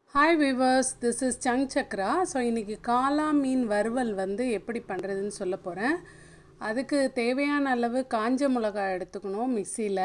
hi viewers this is சங் சக்ரா so இன்றைக்கி காளா மீன் வறுவல் வந்து எப்படி பண்ணுறதுன்னு சொல்ல போகிறேன் அதுக்கு தேவையான அளவு காஞ்ச மிளகாய் எடுத்துக்கணும் மிக்சியில்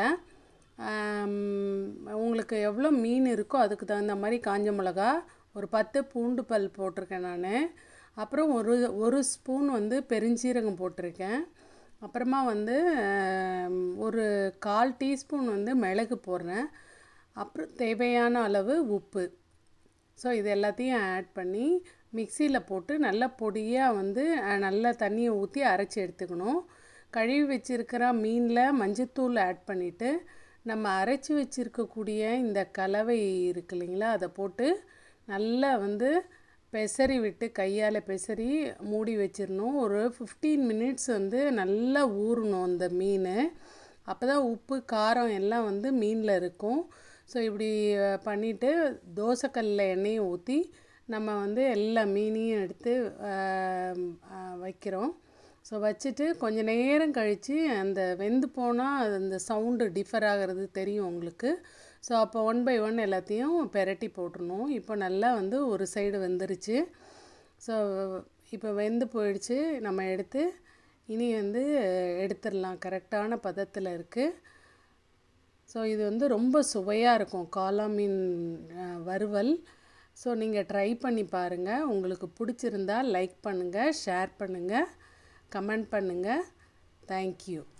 உங்களுக்கு எவ்வளோ மீன் இருக்கோ அதுக்கு தகுந்த மாதிரி காஞ்ச மிளகா ஒரு பத்து பூண்டு பல் போட்டிருக்கேன் நான் அப்புறம் ஒரு ஒரு ஸ்பூன் வந்து பெருஞ்சீரகம் போட்டிருக்கேன் அப்புறமா வந்து ஆம், ஒரு கால் டீஸ்பூன் வந்து மிளகு போடுறேன் அப்புறம் தேவையான அளவு உப்பு ஸோ இது எல்லாத்தையும் ஆட் பண்ணி மிக்சியில் போட்டு நல்லா பொடியாக வந்து அஹ், நல்லா தண்ணியை ஊற்றி அரைச்சி எடுத்துக்கணும் கழுவி வச்சிருக்கிற மீனில் மஞ்சத்தூள் ஆட் பண்ணிவிட்டு நம்ம அரைச்சி வச்சிருக்கக்கூடிய இந்த கலவை இருக்கு இல்லைங்களா அதை போட்டு நல்லா வந்து பெசரி விட்டு கையால் பெசரி மூடி வச்சிடணும் ஒரு ஃபிஃப்டீன் மினிட்ஸ் வந்து நல்லா ஊறணும் அந்த மீன் அப்போ தான் உப்பு காரம் எல்லாம் வந்து மீனில் இருக்கும் ஸோ இப்படி அஹ், பண்ணிவிட்டு தோசைக்கல்லில் எண்ணெயை ஊற்றி நம்ம வந்து எல்லா மீனையும் எடுத்து அஹ், அஹ், வைக்கிறோம் ஸோ வச்சுட்டு கொஞ்ச நேரம் கழித்து அந்த வெந்து போனால் அந்த சவுண்டு டிஃபர் ஆகிறது தெரியும் உங்களுக்கு ஸோ அப்போ ஒன் பை ஒன் எல்லாத்தையும் பெரட்டி போட்டுருணும் இப்போ நல்லா வந்து ஒரு சைடு வெந்துருச்சு ஸோ இப்போ வெந்து போயிடுச்சு நம்ம எடுத்து இனி வந்து எடுத்துடலாம் கரெக்டான பதத்தில் இருக்குது ஸோ இது வந்து ரொம்ப சுவையாக இருக்கும் காளா மீன் அஹ், வறுவல் ஸோ நீங்கள் ட்ரை பண்ணி பாருங்கள் உங்களுக்கு பிடிச்சிருந்தா லைக் பண்ணுங்கள் ஷேர் பண்ணுங்கள் கமெண்ட் பண்ணுங்கள் தேங்க்யூ